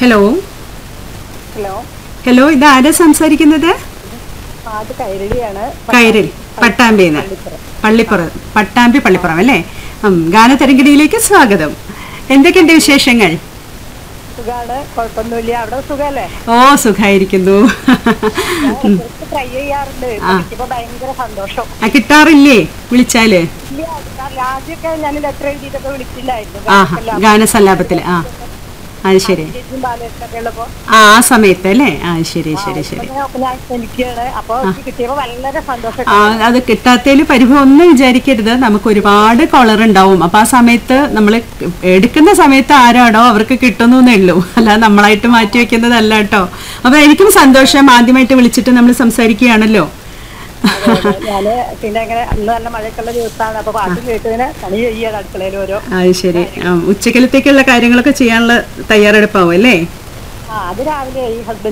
Hello hello hello ഇത് ആരാ സംസാരിക്കുന്നത് ആ, അത് കൈരളിയാണ് കൈരൽ പട്ടാമ്പിന്ന് പള്ളിപ്പുറം പട്ടാമ്പി പള്ളിപ്പുറം അല്ലേ ഉം, ഗാനതരംഗിണിയിലേക്ക് സ്വാഗതം എന്തൊക്കെയുണ്ട് വിശേഷങ്ങൾ സുഖാണ് കുഴപ്പമൊന്നുമില്ല അവിടെ സുഖല്ലേ ഓ സുഖായിരിക്കുന്നു ട്രൈ ചെയ്യാറുണ്ട് ആ. ഇപ്പൊ ഭയങ്കര സന്തോഷം ആ കിട്ടാറില്ലേ വിളിച്ചാല് ഇല്ല കാരണം ആദ്യമൊക്കെ ഞാൻ ലെറ്റർ എഴുതിയിട്ടൊക്കെ വിളിച്ചില്ലായിരുന്നു ആഹാ ഗാനസല്ലാപത്തിൽ ആ അത് ശരി ചേച്ചിയും ബാലകൃഷ്ണൊക്കെ ഉള്ളപ്പോ ആ ആ സമയത്ത് അല്ലേ ആ ശരി ശരി ശരി ഇപ്പൊ ഞാൻ- ഞാൻ ശ്രമിക്കുകയാണ് അപ്പൊ എനിക്ക് കിട്ടിയപ്പോ വളരെ സന്തോഷം ആ അത് കിട്ടാത്തതിൽ പരിഭവം ഒന്നും വിചാരിക്കരുത് നമുക്ക് ഒരുപാട് കോളർ ഉണ്ടാവും അപ്പൊ ആ സമയത്ത് നമ്മൾ എടുക്കുന്ന സമയത്ത് ആരാണോ അവർക്ക് കിട്ടുന്നേ ഉള്ളൂ അല്ലാതെ നമ്മളായിട്ട് മാറ്റി വെക്കുന്നതല്ല കേട്ടോ അപ്പൊ എനിക്കും സന്തോഷം ആദ്യമായിട്ട് വിളിച്ചിട്ട് നമ്മൾ സംസാരിക്കുകയാണല്ലോ ഞാന് പിന്നെ അങ്ങനെ അന്ന് നല്ല മഴയൊക്കെയുള്ള ദിവസമാണ് അപ്പൊ പാട്ട് കേട്ടതിന് പണി ചെയ്യാണ് അടുക്കളയിൽ ഓരോ അത് ശരി ആ, ഉച്ചക്കലത്തേക്കുള്ള കാര്യങ്ങളൊക്കെ ചെയ്യാനുള്ള തയ്യാറെടുപ്പാവും അല്ലേ ആ അത് രാവിലെ ഈ ഹസ്ബൻഡ്